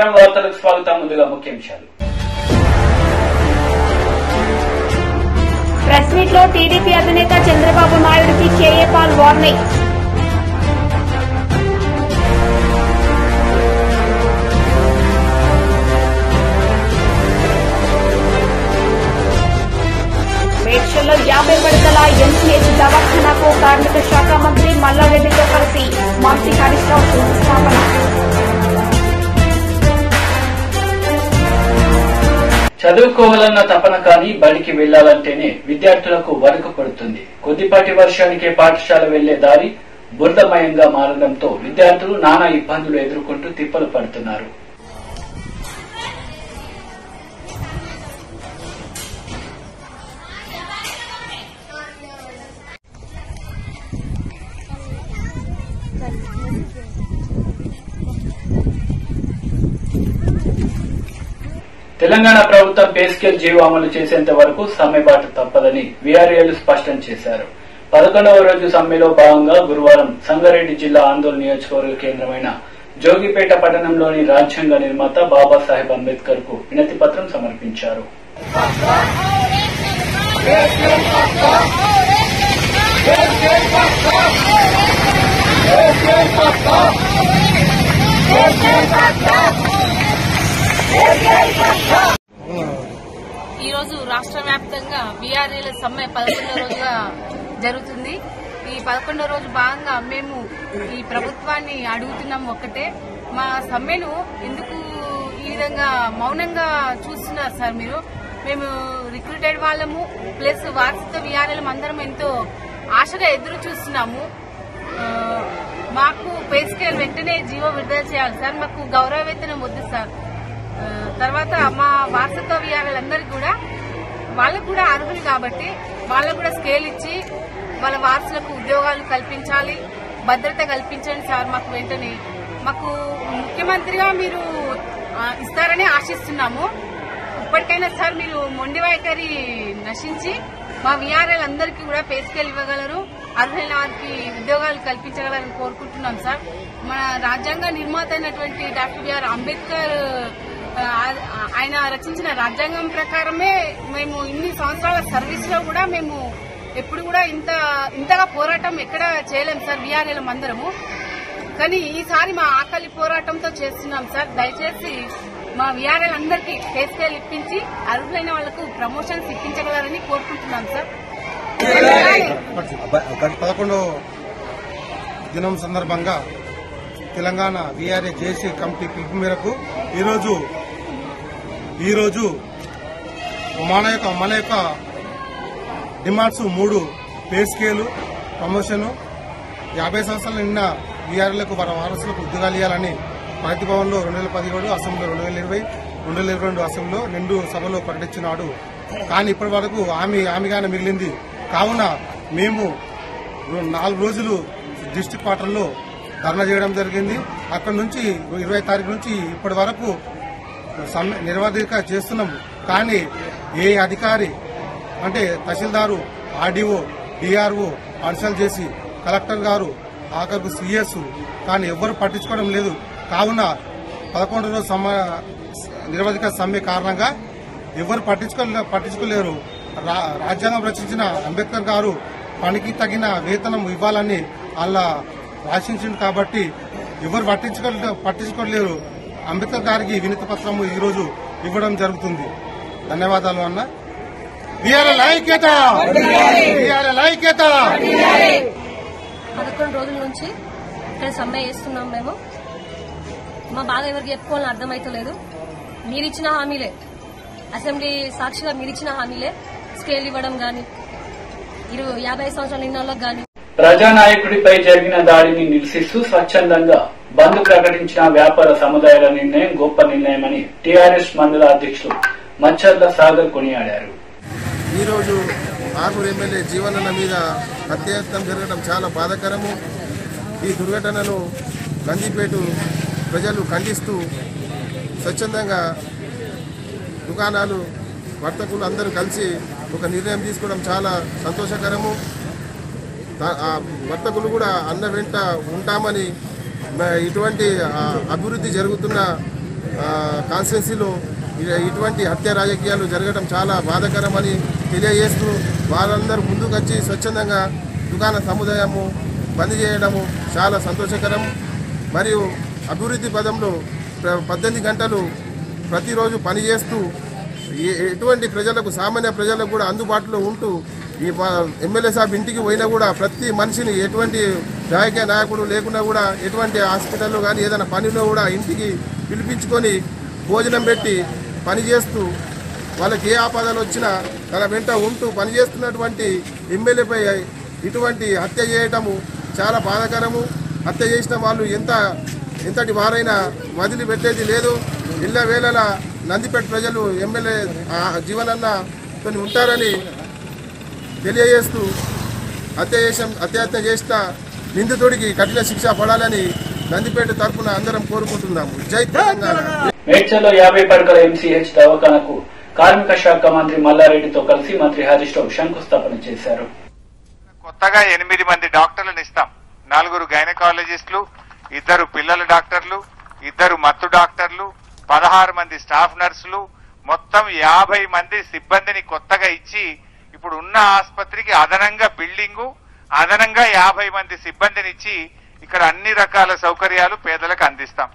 నమస్కారం వార్తలకు స్వాగతం ముందుగా ముఖ్యాంశాలు ప్రెస్ మీట్ లో టీడీపీ అధినేత చంద్రబాబు నాయుడుకి కేఏ పాల్ వార్నింగ్ మేడ్చల్లో యాభై పడకల ఎంసీహెచ్ దవాఖానాకు కార్మిక శాఖ మంత్రి మల్లారెడ్డితో కలిసి మంత్రి హరీష్ రావు శంకుస్థాపన చదువుకోవాలన్న తపన కానీ బడికి వెళ్లాలంటేనే విద్యార్థులకు వణుకు పడుతుంది కొద్దిపాటి వర్షానికే పాఠశాల వెళ్లే దారి బురదమయంగా మారడంతో విద్యార్థులు నానా ఇబ్బందులు ఎదుర్కొంటూ తిప్పలు పడుతున్నారు తెలంగాణ ప్రభుత్వం పే స్కేల్ జీవో అమలు చేసేంత వరకు సమ్మెబాటు తప్పదని వీఆర్ఏలు స్పష్టం చేశారు పదకొండవ రోజు సమ్మెలో భాగంగా గురువారం సంగారెడ్డి జిల్లా ఆందోళన నియోజకవర్గ కేంద్రమైన జోగిపేట పట్టణంలోని రాజ్యాంగ నిర్మాత బాబాసాహెబ్ అంబేద్కర్ కు వినతి పత్రం సమర్పించారు ఈ రోజు రాష్ట్ర వ్యాప్తంగా బీఆర్ఏల సమ్మె పదకొండో రోజుగా జరుగుతుంది ఈ పదకొండో రోజు భాగంగా మేము ఈ ప్రభుత్వాన్ని అడుగుతున్నాం ఒక్కటే మా సమ్మెను ఎందుకు ఈ విధంగా మౌనంగా చూస్తున్నారు సార్ మీరు మేము రిక్రూటెడ్ వాళ్ళము ప్లస్ వారసత్వ విఆర్ఏలం అందరం ఎంతో ఆశగా ఎదురు చూస్తున్నాము ఆ, మాకు పే స్కేల్ వెంటనే జీవో విడుదల చేయాలి సార్ మాకు గౌరవ వేతనం వద్దు సార్ ఆ, తర్వాత మా వారసత్వ విహారాలందరికీ కూడా వాళ్ళకు కూడా అర్హులు కాబట్టి వాళ్ళకు కూడా స్కేల్ ఇచ్చి వాళ్ళ వారసులకు ఉద్యోగాలు కల్పించాలి భద్రత కల్పించండి సార్ మాకు వెంటనే మాకు ముఖ్యమంత్రిగా మీరు ఆ, ఇస్తారని ఆశిస్తున్నాము ఇప్పటికైనా సార్ మీరు మొండి వైఖరి నశించి మా విఆర్ఎల్ అందరికీ కూడా పే స్కేల్ ఇవ్వగలరు అర్హులైన వారికి ఉద్యోగాలు కల్పించగలరని కోరుకుంటున్నాం సార్ మన రాజ్యాంగ నిర్మాత అయినటువంటి డాక్టర్ బిఆర్ అంబేద్కర్ ఆ, ఆయన రచించిన రాజ్యాంగం ప్రకారమే మేము ఇన్ని సంవత్సరాల సర్వీస్ లో కూడా మేము ఎప్పుడు కూడా ఇంత ఇంతగా పోరాటం ఎక్కడ చేయలేం సార్ విఆర్ఎల్ అందరము కానీ ఈసారి మా ఆకలి పోరాటంతో చేస్తున్నాం సార్ దయచేసి మా విఆర్ఎల్ అందరికీ పే స్కేల్ ఇప్పించి అర్హులైన వాళ్లకు ప్రమోషన్స్ ఇప్పించగలరని కోరుకుంటున్నాం సార్ గత పదకొండో దినం సందర్భంగా తెలంగాణ వీఆర్ఏ జేసీ కమిటీ పిలుపు మేరకు ఈరోజు ఈరోజు మన యొక్క మన యొక్క డిమాండ్స్ మూడు పే స్కేలు ప్రమోషను యాభై సంవత్సరాలు నిన్న వీఆర్ఏలకు వారి వారసులకు ఉద్యోగాలు ఇవ్వాలని ప్రగతి భవన్లో రెండు వేల పదిహేడు అసెంబ్లీ రెండు వేల ఇరవై రెండు వేల ఇరవై రెండు అసెంబ్లీలో నిండు సభలో ప్రకటించినాడు కానీ ఇప్పటి వరకు హామీ హామీగానే మిగిలింది కావున మేము రో- నాలుగు రోజులు డిస్టిక్ క్వార్టర్లో ధర్నా చేయడం జరిగింది అక్కడి నుంచి ఇరవై తారీఖు నుంచి ఇప్పటి వరకు సమ్మె నిర్వాధిక చేస్తున్నాం కానీ ఏ అధికారి అంటే తహసీల్దారు ఆర్డీఓ డిఆర్ఓ కన్సల్ట్ చేసి కలెక్టర్ గారు ఆఖరికి సిఎస్ కానీ ఎవ్వరు పట్టించుకోవడం లేదు కావున పదకొండు రోజు సమ్మె నిర్వధిక సమ్మె కారణంగా ఎవరు పట్టించుకో పట్టించుకోలేరు రా- రాజ్యాంగం రచించిన అంబేద్కర్ గారు పనికి తగిన వేతనం ఇవ్వాలని అలా రాసించింది కాబట్టి ఎవరు పట్టించుకో పట్టించుకోలేరు అంబేద్కర్ గారికి వినతి పత్రము ఈ రోజు ఇవ్వడం జరుగుతుంది ధన్యవాదాలు అన్న వీఆర్ఎల్ ఐక్యత వీఆర్ఎల్ ఐక్యత పదకొండు రోజుల నుంచి ఇక్కడ సమ్మె చేస్తున్నాం మేము మా బాధ ఎవరికి చెప్పుకోవాలని అర్థమైతలేదు మీరిచ్చిన హామీలే అసెంబ్లీ సాక్షిగా మీరిచ్చిన హామీలే స్కేల్ ఇవ్వడం గాని ఇరు యాభై సంవత్సరాల నిన్నోళ్ళకి గాని ప్రజానాయకుడిపై జరిగిన దాడిని నిరసిస్తూ స్వచ్ఛందంగా బంద్ ప్రకటించిన వ్యాపార సముదాయాల నిర్ణయం గొప్ప నిర్ణయమని టీఆర్ఎస్ మండల అధ్యక్షులు మచ్చర్ల సాగర్ కొనియాడారు ఈరోజు ఆర్మూర్ ఎమ్మెల్యే జీవనన్న మీద హత్యాయత్నం జరగడం చాలా బాధాకరము ఈ దుర్ఘటనను గంజిపేట ప్రజలు ఖండిస్తూ స్వచ్ఛందంగా దుకాణాలు వర్తకులు అందరూ కలిసి ఒక నిర్ణయం తీసుకోవడం చాలా సంతోషకరము దా- ఆ వర్తకులు కూడా అన్న వెంట ఉంటామని మ- ఇటువంటి ఆ, అభివృద్ధి జరుగుతున్న కాన్స్టిట్యున్సీలో ఇ- ఇటువంటి హత్య రాజకీయాలు జరగడం చాలా బాధాకరమని తెలియజేస్తూ వాళ్ళందరూ ముందుకు వచ్చి స్వచ్ఛందంగా దుకాణ సముదాయము బంద్ చేయడము చాలా సంతోషకరం మరియు అభివృద్ధి పదంలో ప్ర- పద్దెనిమిది గంటలు ప్రతిరోజు పనిచేస్తూ ఏ- ఎటువంటి ప్రజలకు సామాన్య ప్రజలకు కూడా అందుబాటులో ఉంటూ ఈ ప- ఎమ్మెల్యే సాబ్ ఇంటికి పోయినా కూడా ప్రతి మనిషిని ఎటువంటి రాజకీయ నాయకుడు లేకుండా కూడా ఎటువంటి హాస్పిటల్లో కానీ ఏదైనా పనిలో కూడా ఇంటికి పిలిపించుకొని భోజనం పెట్టి పనిచేస్తూ వాళ్ళకి ఏ ఆపదలు వచ్చినా తన వెంట ఉంటూ పనిచేస్తున్నటువంటి ఎమ్మెల్యేపై ఇటువంటి హత్య చేయటము చాలా బాధాకరము హత్య చేసిన వాళ్ళు ఎంత ఎంతటి వారైనా వదిలిపెట్టేది లేదు ఇళ్ళ వేళల నందిపేట ప్రజలు ఎమ్మెల్యే ఆ జీవనన్న కొన్ని ఉంటారని తెలియజేస్తూ హత్య చేసిన హత్యాయత్నం చేసిన నిందితుడికి కఠిన శిక్ష పడాలని నందిపేట తరఫున అందరం కోరుకుంటున్నాము జై తెలంగాణ మేడ్చల్లో యాభై పడకల ఎంసీహెచ్ దవాఖానకు కార్మిక శాఖ మంత్రి మల్లారెడ్డితో కలిసి మంత్రి హరీష్ రావు శంకుస్థాపన చేశారు కొత్తగా ఎనిమిది మంది డాక్టర్లను ఇస్తాం నలుగురు గైనకాలజిస్టులు ఇద్దరు పిల్లల డాక్టర్లు ఇద్దరు మత్తు డాక్టర్లు పదహారు మంది స్టాఫ్ నర్సులు మొత్తం యాభై మంది సిబ్బందిని కొత్తగా ఇచ్చి ఇప్పుడు ఉన్న ఆసుపత్రికి అదనంగా బిల్డింగు అదనంగా యాభై మంది సిబ్బందిని ఇచ్చి ఇక్కడ అన్ని రకాల సౌకర్యాలు పేదలకు అందిస్తాం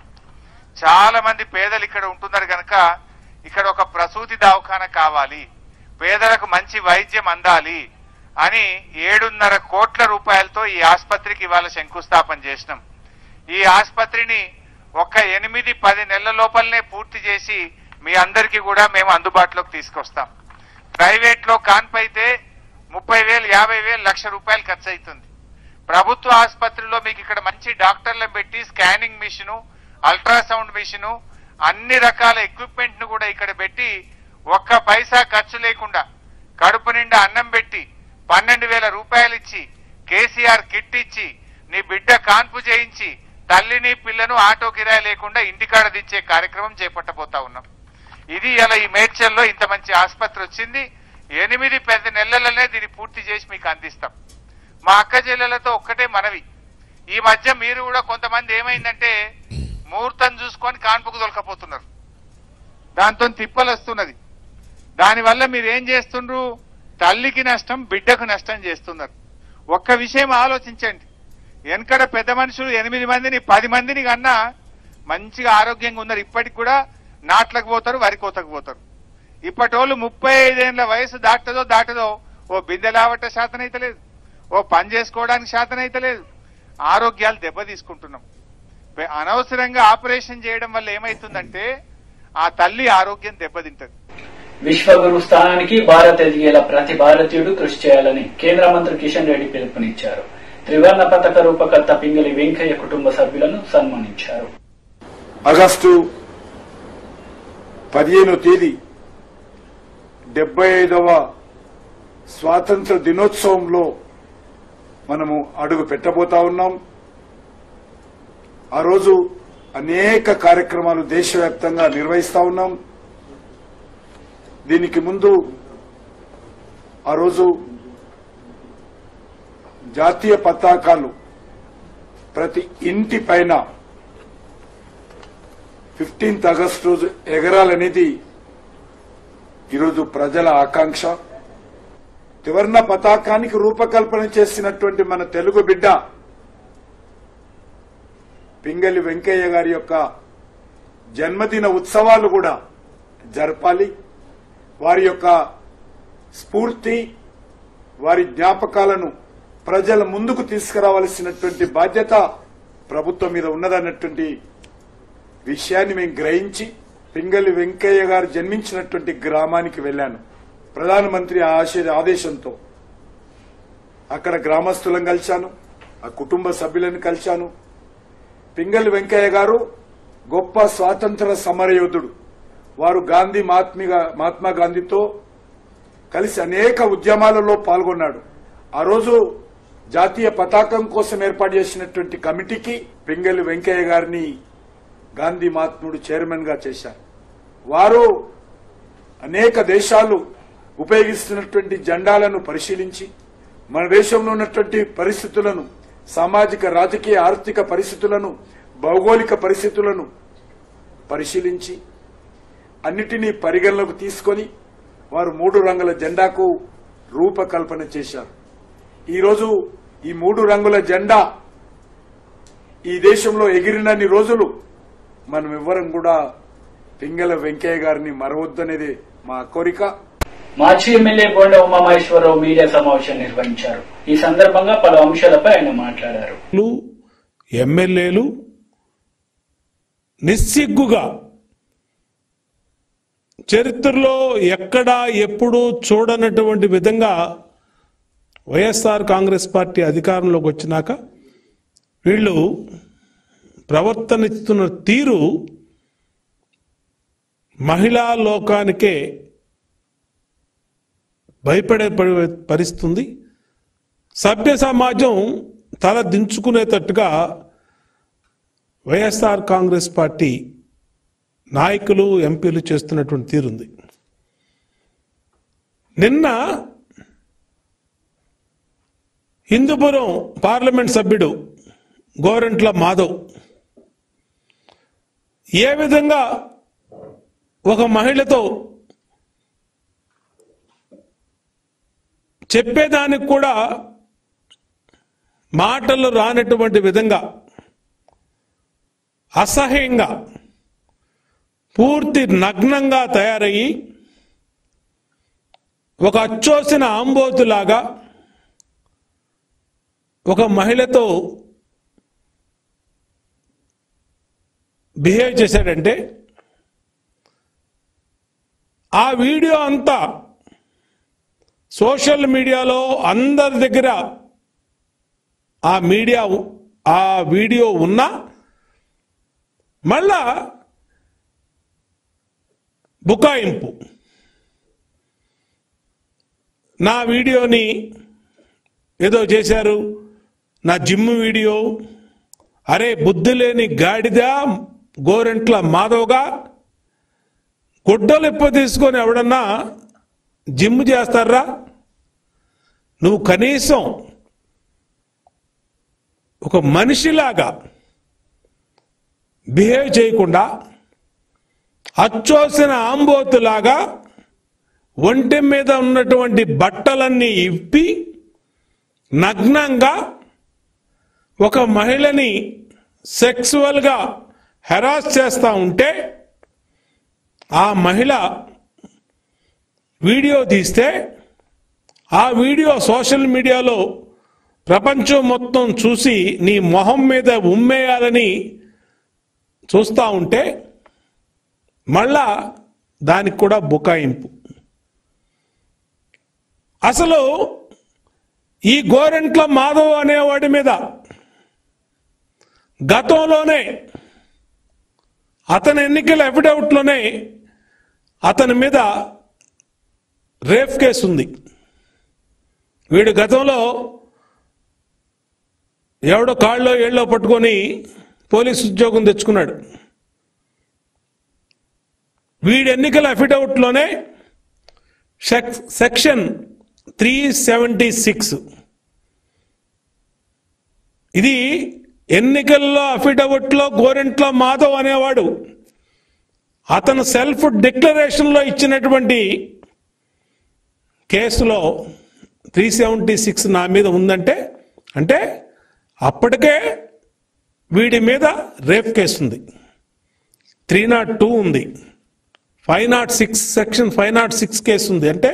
చాలా మంది పేదలు ఇక్కడ ఉంటున్నారు కనుక ఇక్కడ ఒక ప్రసూతి దవాఖాన కావాలి పేదలకు మంచి వైద్యం అందాలి అని ఏడున్నర కోట్ల రూపాయలతో ఈ ఆసుపత్రికి ఇవాళ శంకుస్థాపన చేసినాం ఈ ఆసుపత్రిని ఒక ఎనిమిది పది నెలల లోపలనే పూర్తి చేసి మీ అందరికీ కూడా మేము అందుబాటులోకి తీసుకొస్తాం ప్రైవేట్ లో కాన్పైతే ముప్పై వేలు యాభై వేలు లక్ష రూపాయలు ఖర్చు అవుతుంది ప్రభుత్వ ఆసుపత్రిలో మీకు ఇక్కడ మంచి డాక్టర్లను పెట్టి స్కానింగ్ మిషను అల్ట్రాసౌండ్ మిషను అన్ని రకాల ఎక్విప్మెంట్ ను కూడా ఇక్కడ పెట్టి ఒక్క పైసా ఖర్చు లేకుండా కడుపు నిండా అన్నం పెట్టి పన్నెండు వేల రూపాయలు ఇచ్చి కేసీఆర్ కిట్ ఇచ్చి నీ బిడ్డ కాన్పు చేయించి తల్లిని పిల్లను ఆటో కిరాయి లేకుండా ఇంటికాడ దించే కార్యక్రమం చేపట్టబోతా ఉన్నాం ఇది ఇలా ఈ మేడ్చల్లో ఇంత మంచి ఆసుపత్రి వచ్చింది ఎనిమిది పెద్ద నెలలనే దీన్ని పూర్తి చేసి మీకు అందిస్తాం మా అక్క చెల్లెలతో ఒక్కటే మనవి ఈ మధ్య మీరు కూడా కొంతమంది ఏమైందంటే ముహూర్తం చూసుకొని కాన్పుకు దొరకపోతున్నారు దాంతో తిప్పలు వస్తున్నది దానివల్ల మీరు ఏం చేస్తుండ్రు తల్లికి నష్టం బిడ్డకు నష్టం చేస్తున్నారు ఒక్క విషయం ఆలోచించండి వెనకడ పెద్ద మనుషులు ఎనిమిది మందిని పది మందిని కన్నా మంచిగా ఆరోగ్యంగా ఉన్నారు ఇప్పటికి కూడా నాట్లకు పోతారు వరి కోతకు పోతారు ఇప్పటి వాళ్ళు ముప్పై ఐదేళ్ల వయసు దాటదో దాటదో ఓ బిందె లావట శాతం అయితే లేదు ఓ పని చేసుకోవడానికి శాతం అయితే లేదు ఆరోగ్యాలు దెబ్బ తీసుకుంటున్నాం పె- అనవసరంగా ఆపరేషన్ చేయడం వల్ల ఏమైతుందంటే ఆ తల్లి ఆరోగ్యం దెబ్బతింటది విశ్వగురు స్థానానికి భారత్ ఎదిగేలా ప్రతి భారతీయుడు కృషి చేయాలని కేంద్ర మంత్రి కిషన్ రెడ్డి పిలుపునిచ్చారు త్రివర్ణ పథక రూపకర్త పింగళి వెంకయ్య కుటుంబ సభ్యులను సన్మానించారు ఆగస్టు పదిహేనో తేదీ డెబ్బై ఐదవ స్వాతంత్ర దినోత్సవంలో మనము అడుగు పెట్టబోతా ఉన్నాం ఆ రోజు అనేక కార్యక్రమాలు దేశవ్యాప్తంగా నిర్వహిస్తా ఉన్నాం దీనికి ముందు ఆ రోజు జాతీయ పతాకాలు ప్రతి ఇంటి పైన ఫిఫ్టీన్త్ ఆగస్ట్ రోజు ఎగరాలనేది ఈరోజు ప్రజల ఆకాంక్ష త్రివర్ణ పతాకానికి రూపకల్పన చేసినటువంటి మన తెలుగు బిడ్డ పింగళి వెంకయ్య గారి యొక్క జన్మదిన ఉత్సవాలు కూడా జరపాలి వారి యొక్క స్ఫూర్తి వారి జ్ఞాపకాలను ప్రజల ముందుకు తీసుకురావాల్సినటువంటి బాధ్యత ప్రభుత్వం మీద ఉన్నదన్నటువంటి విషయాన్ని మేము గ్రహించి పింగళి వెంకయ్య గారు జన్మించినటువంటి గ్రామానికి వెళ్లాను ప్రధానమంత్రి ఆశ ఆదేశంతో అక్కడ గ్రామస్తులను కలిశాను ఆ కుటుంబ సభ్యులను కలిశాను పింగళి వెంకయ్య గారు గొప్ప స్వాతంత్ర సమరయోధుడు వారు గాంధీ మహాత్మిగా మహాత్మా గాంధీతో కలిసి అనేక ఉద్యమాలలో పాల్గొన్నాడు ఆ రోజు జాతీయ పతాకం కోసం ఏర్పాటు చేసినటువంటి కమిటీకి పింగళి వెంకయ్య గారిని గాంధీ మహాత్ముడు చైర్మన్ గా చేశారు వారు అనేక దేశాలు ఉపయోగిస్తున్నటువంటి జెండాలను పరిశీలించి మన దేశంలో ఉన్నటువంటి పరిస్థితులను సామాజిక రాజకీయ ఆర్థిక పరిస్థితులను భౌగోళిక పరిస్థితులను పరిశీలించి అన్నిటినీ పరిగణలోకి తీసుకొని వారు మూడు రంగుల జెండాకు రూపకల్పన చేశారు ఈరోజు ఈ మూడు రంగుల జెండా ఈ దేశంలో ఎగిరినన్ని రోజులు మనం ఎవ్వరం కూడా పింగళ వెంకయ్య గారిని మరవద్దనేది మా కోరిక మాజీ ఎమ్మెల్యే బోండ ఉమామహేశ్వరరావు మీడియా సమావేశం నిర్వహించారు ఈ సందర్భంగా పలు అంశాలపై ఆయన మాట్లాడారు లు, ఎమ్మెల్యేలు నిస్సిగ్గుగా చరిత్రలో ఎక్కడా ఎప్పుడూ చూడనటువంటి విధంగా వైఎస్ఆర్ కాంగ్రెస్ పార్టీ అధికారంలోకి వచ్చినాక వీళ్ళు ప్రవర్తనిస్తున్న తీరు మహిళా లోకానికే భయపడే పరి- పరిస్థితుంది సభ్య సమాజం తల దించుకునేటట్టుగా వైఎస్ఆర్ కాంగ్రెస్ పార్టీ నాయకులు ఎంపీలు చేస్తున్నటువంటి తీరుంది నిన్న హిందూపురం పార్లమెంట్ సభ్యుడు గోరంట్ల మాధవ్ ఏ విధంగా ఒక మహిళతో చెప్పేదానికి కూడా మాటలు రానటువంటి విధంగా అసహ్యంగా పూర్తి నగ్నంగా తయారయ్యి ఒక అచ్చోసిన ఆంబోతులాగా ఒక మహిళతో బిహేవ్ చేశాడంటే ఆ వీడియో అంతా సోషల్ మీడియాలో అందరి దగ్గర ఆ మీడియా ఉ- ఆ వీడియో ఉన్నా మళ్ళా బుకాయింపు నా వీడియోని ఏదో చేశారు నా జిమ్ వీడియో అరే బుద్ధి లేని గాడిద గోరెంట్ల మాధవ్గా గుడ్డలు ఎప్పు తీసుకొని ఎవడన్నా జిమ్ చేస్తారా నువ్వు కనీసం ఒక మనిషిలాగా బిహేవ్ చేయకుండా అచ్చోసిన ఆంబోతులాగా ఒంటి మీద ఉన్నటువంటి బట్టలన్నీ ఇప్పి నగ్నంగా ఒక మహిళని సెక్సువల్గా హెరాస్ చేస్తా ఉంటే ఆ మహిళ వీడియో తీస్తే ఆ వీడియో సోషల్ మీడియాలో ప్రపంచం మొత్తం చూసి నీ మొహం మీద ఉమ్మేయాలని చూస్తా ఉంటే మళ్ళా దానికి కూడా బుకాయింపు అసలు ఈ గోరెంట్ల మాధవ్ అనేవాడి మీద గతంలోనే అతని ఎన్నికల అఫిడవిట్లోనే అతని మీద రేప్ కేసు ఉంది వీడు గతంలో ఎవడో కాళ్ళలో ఏళ్ళలో పట్టుకొని పోలీస్ ఉద్యోగం తెచ్చుకున్నాడు వీడి ఎన్నికల అఫిడవిట్లోనే sec section three seventy six ఇది ఎన్నికల్లో అఫిడవిట్లో గోరెంట్ల మాధవ్ అనేవాడు అతను సెల్ఫ్ డిక్లరేషన్లో ఇచ్చినటువంటి కేసులో త్రీ సెవెంటీ సిక్స్ నా మీద ఉందంటే అంటే అప్పటికే వీడి మీద రేప్ కేసు ఉంది త్రీ నాట్ టూ ఉంది five nought six section five nought six case ఉంది అంటే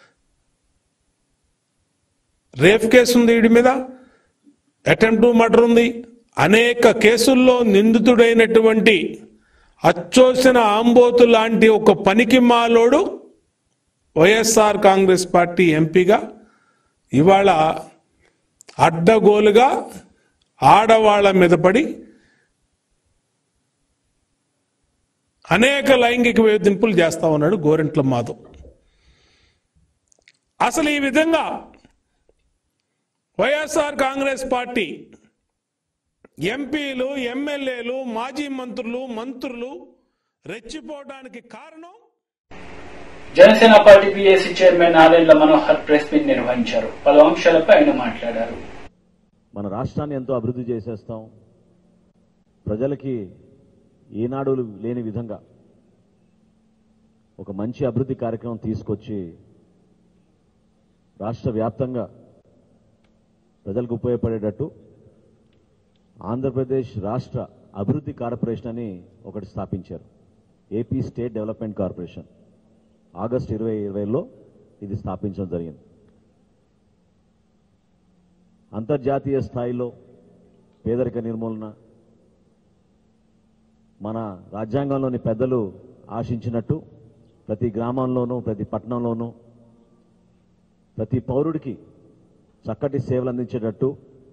రేప్ కేసు ఉంది వీడి మీద అటెంప్ట్ మర్డర్ ఉంది అనేక కేసుల్లో నిందితుడైనటువంటి అచ్చోసిన ఆంబోతు లాంటి ఒక పనికి మాలోడు వైఎస్ఆర్ కాంగ్రెస్ పార్టీ ఎంపీగా ఇవాళ అడ్డగోలుగా ఆడవాళ్ల మీద పడి అనేక లైంగిక వేధింపులు చేస్తా ఉన్నాడు గోరెంట్ల మాధవ్ అసలు ఈ విధంగా వైఎస్ఆర్ కాంగ్రెస్ పార్టీ ఎంపీలు ఎమ్మెల్యేలు మాజీ మంత్రులు మంత్రులు రెచ్చిపోవడానికి కారణం Janasena party PAC chairman Nadendla Manohar press meet నిర్వహించారు పలు అంశాలపై ఆయన మాట్లాడారు మన రాష్ట్రాన్ని ఎంతో అభివృద్ధి చేసేస్తాం ప్రజలకి ఏనాడు లేని విధంగా ఒక మంచి అభివృద్ధి కార్యక్రమం తీసుకొచ్చి రాష్ట్ర వ్యాప్తంగా ప్రజలకు ఉపయోగపడేటట్టు ఆంధ్రప్రదేశ్ రాష్ట్ర అభివృద్ధి కార్పొరేషన్ అని ఒకటి స్థాపించారు AP state development corporation August ఇరవై ఇరవైలో ఇది స్థాపించడం జరిగింది అంతర్జాతీయ స్థాయిలో పేదరిక నిర్మూలన మన రాజ్యాంగంలోని పెద్దలు ఆశించినట్టు ప్రతి గ్రామంలోనూ ప్రతి పట్టణంలోనూ ప్రతి పౌరుడికి చక్కటి సేవలు అందించేటట్టు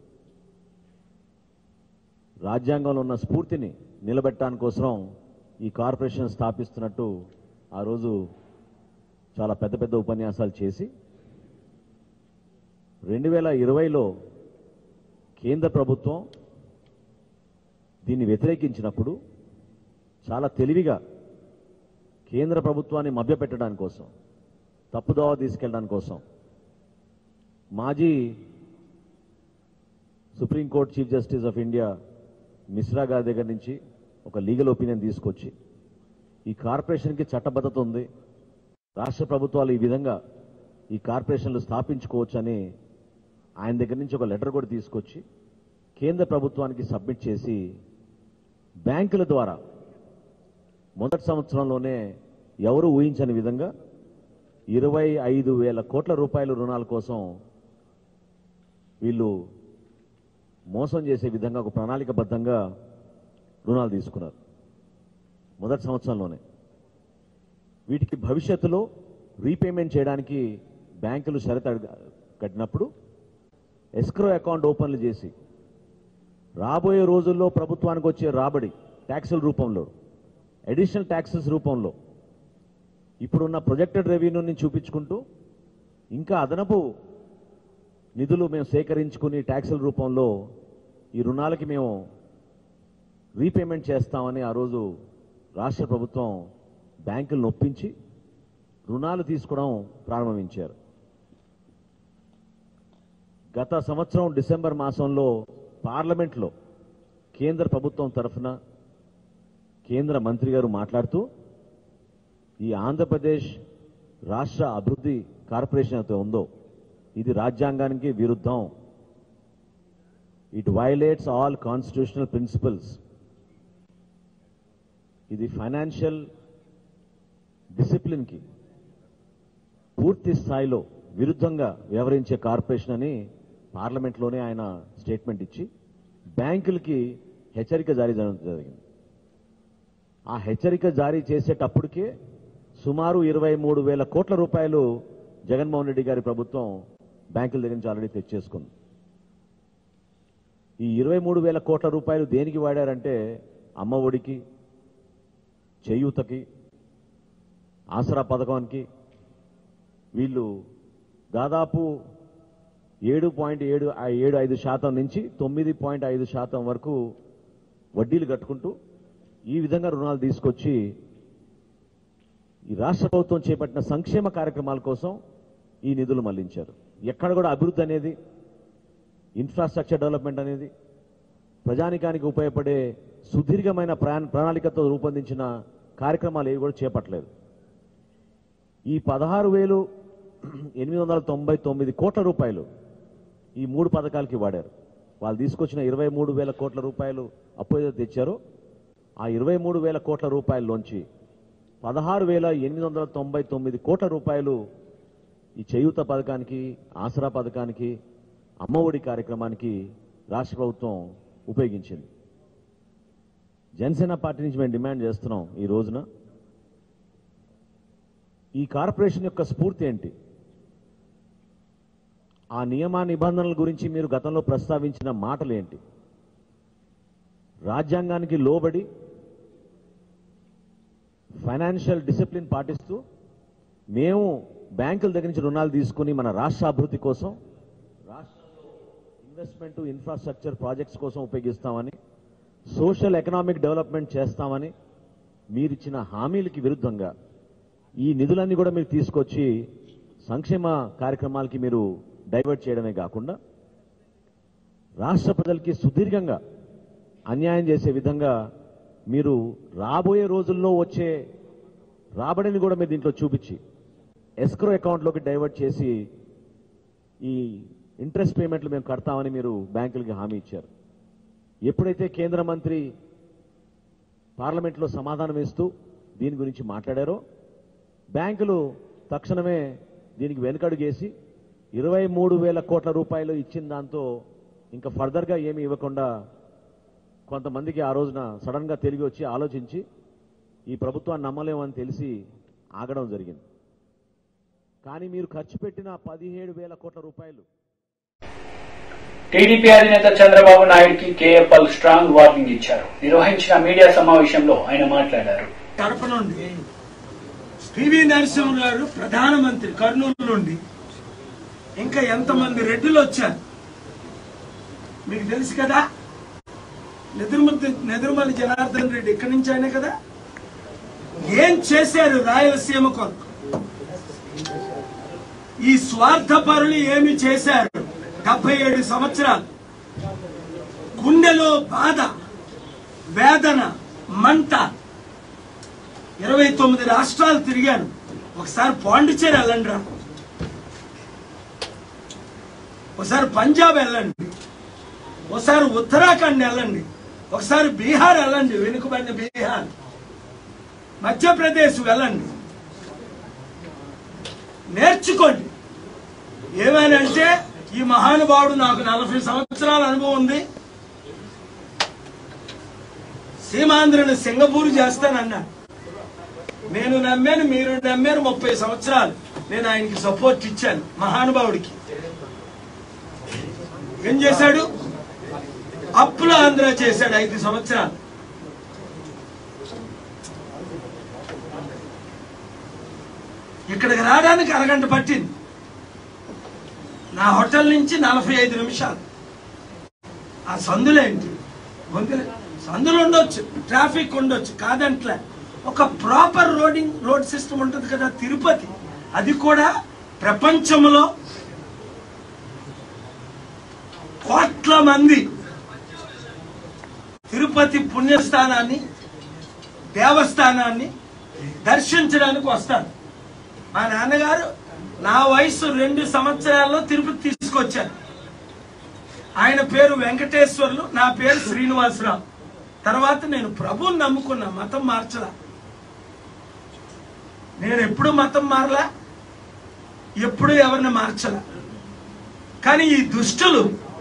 రాజ్యాంగంలో ఉన్న స్ఫూర్తిని నిలబెట్టడానికి కోసం ఈ కార్పొరేషన్ స్థాపిస్తున్నట్టు ఆ రోజు చాలా పెద్ద పెద్ద ఉపన్యాసాలు చేసి రెండు వేల ఇరవైలో కేంద్ర ప్రభుత్వం దీన్ని వ్యతిరేకించినప్పుడు చాలా తెలివిగా కేంద్ర ప్రభుత్వాన్ని మభ్యపెట్టడానికి కోసం తప్పుదోవ తీసుకెళ్ళడానికి కోసం మాజీ Supreme Court chief justice of India Mishra గారి దగ్గర నుంచి ఒక లీగల్ ఒపీనియన్ తీసుకొచ్చి ఈ కార్పొరేషన్కి చట్టబద్ధత ఉంది రాష్ట్ర ప్రభుత్వాలు ఈ విధంగా ఈ కార్పొరేషన్లు స్థాపించుకోవచ్చని ఆయన దగ్గర నుంచి ఒక లెటర్ కూడా తీసుకొచ్చి కేంద్ర ప్రభుత్వానికి సబ్మిట్ చేసి బ్యాంకుల ద్వారా మొదటి సంవత్సరంలోనే ఎవరు ఊహించని విధంగా ఇరవై ఐదు వేల కోట్ల రూపాయల రుణాల కోసం వీళ్ళు మోసం చేసే విధంగా ఒక ప్రణాళికబద్ధంగా రుణాలు తీసుకున్నారు మొదటి సంవత్సరంలోనే వీటికి భవిష్యత్తులో రీపేమెంట్ చేయడానికి బ్యాంకులు షరతు అడగ- కట్టినప్పుడు ఎస్క్రో అకౌంట్ ఓపెన్లు చేసి రాబోయే రోజుల్లో ప్రభుత్వానికి వచ్చే రాబడి ట్యాక్సుల రూపంలో అడిషనల్ ట్యాక్సెస్ రూపంలో ఇప్పుడున్న ప్రొజెక్టెడ్ రెవెన్యూని చూపించుకుంటూ ఇంకా అదనపు నిధులు మేము సేకరించుకుని ట్యాక్సుల రూపంలో ఈ రుణాలకి మేము రీపేమెంట్ చేస్తామని ఆ రోజు రాష్ట్ర ప్రభుత్వం బ్యాంకులను ఒప్పించి రుణాలు తీసుకోవడం ప్రారంభించారు గత సంవత్సరం డిసెంబర్ మాసంలో పార్లమెంట్లో కేంద్ర ప్రభుత్వం తరఫున కేంద్ర మంత్రి గారు మాట్లాడుతూ ఈ ఆంధ్రప్రదేశ్ రాష్ట్ర అభివృద్ధి కార్పొరేషన్ అయితే ఉందో ఇది రాజ్యాంగానికి విరుద్ధం it violates all constitutional principles ఇది ఫైనాన్షియల్ డిసిప్లిన్కి పూర్తి స్థాయిలో విరుద్ధంగా వ్యవహరించే కార్పొరేషన్ అని పార్లమెంట్లోనే ఆయన స్టేట్మెంట్ ఇచ్చి బ్యాంకులకి హెచ్చరిక జారీ చేయడం జరిగింది ఆ హెచ్చరిక జారీ చేసేటప్పటికే సుమారు ఇరవై మూడు వేల కోట్ల రూపాయలు జగన్మోహన్ రెడ్డి గారి ప్రభుత్వం బ్యాంకుల దగ్గర నుంచి ఆల్రెడీ తెచ్చేసుకుంది ఈ ఇరవై మూడు వేల కోట్ల రూపాయలు దేనికి వాడారంటే అమ్మ ఒడికి చేయూతకి ఆసరా పథకానికి వీళ్ళు దాదాపు ఏడు పాయింట్ ఏడు ఏడు ఐదు శాతం నుంచి తొమ్మిది పాయింట్ ఐదు శాతం వరకు వడ్డీలు కట్టుకుంటూ ఈ విధంగా రుణాలు తీసుకొచ్చి ఈ రాష్ట్ర ప్రభుత్వం చేపట్టిన సంక్షేమ కార్యక్రమాల కోసం ఈ నిధులు మళ్లించారు ఎక్కడ కూడా అభివృద్ధి అనేది ఇన్ఫ్రాస్ట్రక్చర్ డెవలప్మెంట్ అనేది ప్రజానికానికి ఉపయోగపడే సుదీర్ఘమైన ప్రణా- ప్రణాళికతో రూపొందించిన కార్యక్రమాలు ఏవి కూడా చేపట్టలేదు ఈ పదహారు వేలు ఎనిమిది వందల తొంభై తొమ్మిది కోట్ల రూపాయలు ఈ మూడు పథకాలకి వాడారు వాళ్ళు తీసుకొచ్చిన ఇరవై మూడు వేల కోట్ల రూపాయలు అప్పు ఏదైతే తెచ్చారో ఆ ఇరవై మూడు వేల కోట్ల రూపాయల్లోంచి పదహారు వేల ఎనిమిది వందల తొంభై తొమ్మిది కోట్ల రూపాయలు ఈ చేయూత పథకానికి ఆసరా పథకానికి అమ్మఒడి కార్యక్రమానికి రాష్ట్ర ప్రభుత్వం ఉపయోగించింది జనసేన పార్టీ నుంచి మేము డిమాండ్ చేస్తున్నాం ఈ రోజున ఈ కార్పొరేషన్ యొక్క స్ఫూర్తి ఏంటి ఆ నియమ నిబంధనల గురించి మీరు గతంలో ప్రస్తావించిన మాటలు ఏంటి రాజ్యాంగానికి లోబడి ఫైనాన్షియల్ డిసిప్లిన్ పాటిస్తూ మేము బ్యాంకుల దగ్గర నుంచి రుణాలు తీసుకుని మన రాష్ట్ర అభివృద్ధి కోసం రాష్ట్రంలో ఇన్వెస్ట్మెంట్ ఇన్ఫ్రాస్ట్రక్చర్ ప్రాజెక్ట్స్ కోసం ఉపయోగిస్తామని సోషల్ ఎకనామిక్ డెవలప్మెంట్ చేస్తామని మీరిచ్చిన హామీలకి విరుద్ధంగా ఈ నిధులన్నీ కూడా మీరు తీసుకొచ్చి సంక్షేమ కార్యక్రమాలకి మీరు డైవర్ట్ చేయడమే కాకుండా రాష్ట్ర ప్రజలకి సుదీర్ఘంగా అన్యాయం చేసే విధంగా మీరు రాబోయే రోజుల్లో వచ్చే రాబడిని కూడా మీరు దీంట్లో చూపించి ఎస్క్రో అకౌంట్లోకి డైవర్ట్ చేసి ఈ ఇంట్రెస్ట్ పేమెంట్లు మేము కడతామని మీరు బ్యాంకులకి హామీ ఇచ్చారు ఎప్పుడైతే కేంద్ర మంత్రి పార్లమెంట్లో సమాధానం ఇస్తూ దీని గురించి మాట్లాడారో బ్యాంకులు తక్షణమే దీనికి వెనుకడుగేసి ఇరవై మూడు వేల కోట్ల రూపాయలు ఇచ్చిన దాంతో ఇంకా ఫర్దర్గా ఏమీ ఇవ్వకుండా కొంతమందికి ఆ రోజున సడన్ గా తిరిగి వచ్చి ఆలోచించి ఈ ప్రభుత్వాన్ని నమ్మలేమని తెలిసి ఆగడం జరిగింది కానీ మీరు ఖర్చు పెట్టిన పదిహేడు వేల కోట్ల రూపాయలు టీడీపీ అధినేత చంద్రబాబు నాయుడుకి కేఎఫ్ఎల్ స్ట్రాంగ్ వార్నింగ్ ఇచ్చారు నిర్వహించిన మీడియా సమావేశంలో ఆయన మాట్లాడారు కడప నుండి పివి నరసింహ గారు ప్రధానమంత్రి కర్నూలు నుండి ఇంకా ఎంతమంది రెడ్డిలు వచ్చారు మీకు తెలుసు కదా నెదురుమతి నెదురుమల్లి జనార్దన్ రెడ్డి ఇక్కడి నుంచి ఆయనే కదా ఏం చేశారు రాయలసీమ కొరకు ఈ స్వార్థపరులు ఏమి చేశారు డెబ్బై ఏడు సంవత్సరాలు గుండెలో బాధ వేదన మంట ఇరవై తొమ్మిది రాష్ట్రాలు తిరిగాను ఒకసారి పాండిచేరి వెళ్ళండి రా ఒకసారి పంజాబ్ వెళ్ళండి ఒకసారి ఉత్తరాఖండ్ వెళ్ళండి ఒకసారి బీహార్ వెళ్ళండి వెనుకబడిన బీహార్ మధ్యప్రదేశ్ వెళ్ళండి నేర్చుకోండి ఏమైనంటే ఈ మహానుభావుడు నాకు నలభై సంవత్సరాల అనుభవం ఉంది సీమాంధ్రను సింగపూర్ చేస్తానన్నాడు నేను నమ్మాను మీరు నమ్మారు ముప్పై సంవత్సరాలు నేను ఆయనకి సపోర్ట్ ఇచ్చాను మహానుభావుడికి ఏం చేశాడు అప్పుల ఆంధ్ర చేశాడు ఐదు సంవత్సరాలు ఇక్కడికి రావడానికి అరగంట పట్టింది నా హోటల్ నుంచి నలభై ఐదు నిమిషాలు ఆ సందులేంటి గొంతులు సందులు ఉండొచ్చు ట్రాఫిక్ ఉండొచ్చు కాదంట్లే ఒక ప్రాపర్ రోడింగ్ రోడ్ సిస్టమ్ ఉంటుంది కదా తిరుపతి అది కూడా ప్రపంచంలో కోట్ల మంది తిరుపతి పుణ్యస్థానాన్ని దేవస్థానాన్ని దర్శించడానికి వస్తారు మా నాన్నగారు నా వయసు రెండు సంవత్సరాల్లో తిరుపతి తీసుకొచ్చారు ఆయన పేరు వెంకటేశ్వర్లు నా పేరు శ్రీనివాసరావు తర్వాత నేను ప్రభువుని నమ్ముకున్నా మతం మార్చలా నేను ఎప్పుడు మతం మారలా ఎప్పుడు ఎవరిని మార్చలా కానీ ఈ దుష్టులు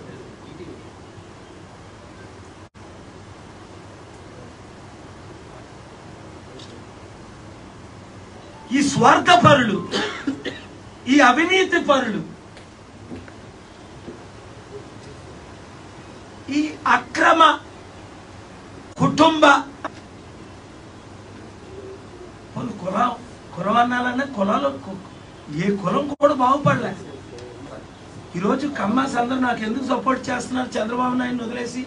ఈ స్వార్థపరులు ఈ అవినీతి పరులు ఈ అక్రమ కుటుంబ వాళ్ళు కులం కులం అన్నాలన్నా కులాలు కు- ఏ కులం కూడా బాగుపడలే ఈరోజు కమ్మాస్ అందరూ నాకు ఎందుకు సపోర్ట్ చేస్తున్నారు చంద్రబాబు నాయుడు వదిలేసి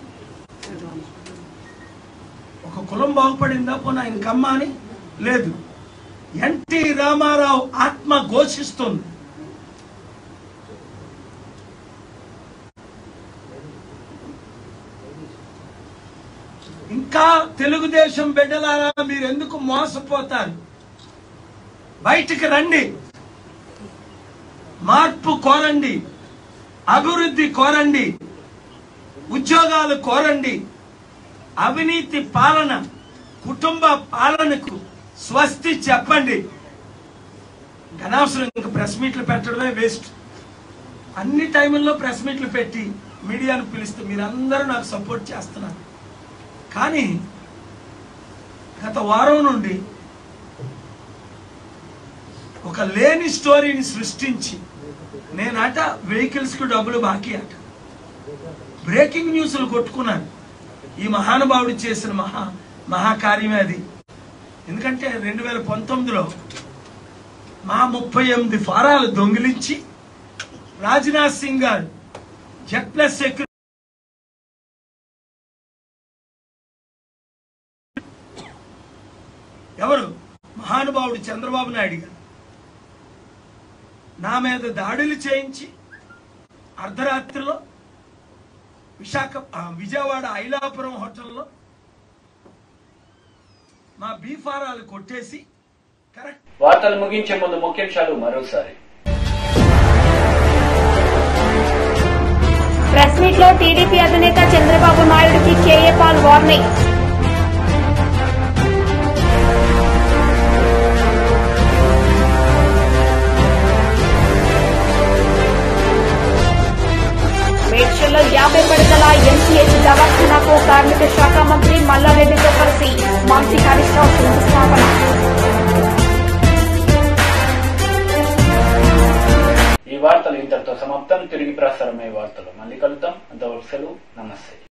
ఒక కులం బాగుపడిందా పోనీ ఆయన కమ్మ అని లేదు ఎన్టీ రామారావు ఆత్మ ఘోషిస్తుంది ఇంకా తెలుగుదేశం బిడ్డలారా మీరు ఎందుకు మోసపోతారు బయటికి రండి మార్పు కోరండి అభివృద్ధి కోరండి ఉద్యోగాలు కోరండి అవినీతి పాలన కుటుంబ పాలనకు స్వస్తి చెప్పండి అనవసరం ఇంకా ప్రెస్ మీట్లు పెట్టడమే వేస్ట్ అన్ని టైముల్లో ప్రెస్ మీట్లు పెట్టి మీడియాను పిలిస్తే మీరందరూ నాకు సపోర్ట్ చేస్తున్నారు కానీ గత వారం నుండి ఒక లేని స్టోరీని సృష్టించి నేనట వెహికల్స్ కు డబ్బులు బాకీ అట బ్రేకింగ్ న్యూస్లు కొట్టుకున్నాను ఈ మహానుభావుడు చేసిన మహా మహాకార్యమే అది ఎందుకంటే రెండు వేల పంతొమ్మిదిలో మా ముప్పై ఎనిమిది ఫారాలు దొంగిలించి రాజ్నాథ్ సింగ్ గారు జెడ్ ప్లస్ సెక్యూరిటీ ఎవరు మహానుభావుడు చంద్రబాబు నాయుడు గారు నా మీద దాడులు చేయించి అర్ధరాత్రిలో విశాఖ ఆ, విజయవాడ ఐలాపురం హోటల్లో మా బీఫారాలు కొట్టేసి కరెక్ట్ వార్తలు ముగించే ముందు ముఖ్యాంశాలు మరోసారి ప్రెస్ మీట్ లో టీడీపీ అధినేత చంద్రబాబు నాయుడుకి కేఏ పాల్ వార్నింగ్ మేడ్చల్లో యాభై పడగల ఎంసీహెచ్ దవాఖానాకు కార్మిక శాఖ మంత్రి మల్లారెడ్డితో కలిసి మంత్రి హరీష్ రావు శంకుస్థాపన ఈ వార్తలు ఇంతటితో సమాప్తం తిరిగి ప్రసారమయ్యే వార్తలు మళ్ళీ కలుద్దాం అంతవరకు సెలవు నమస్తే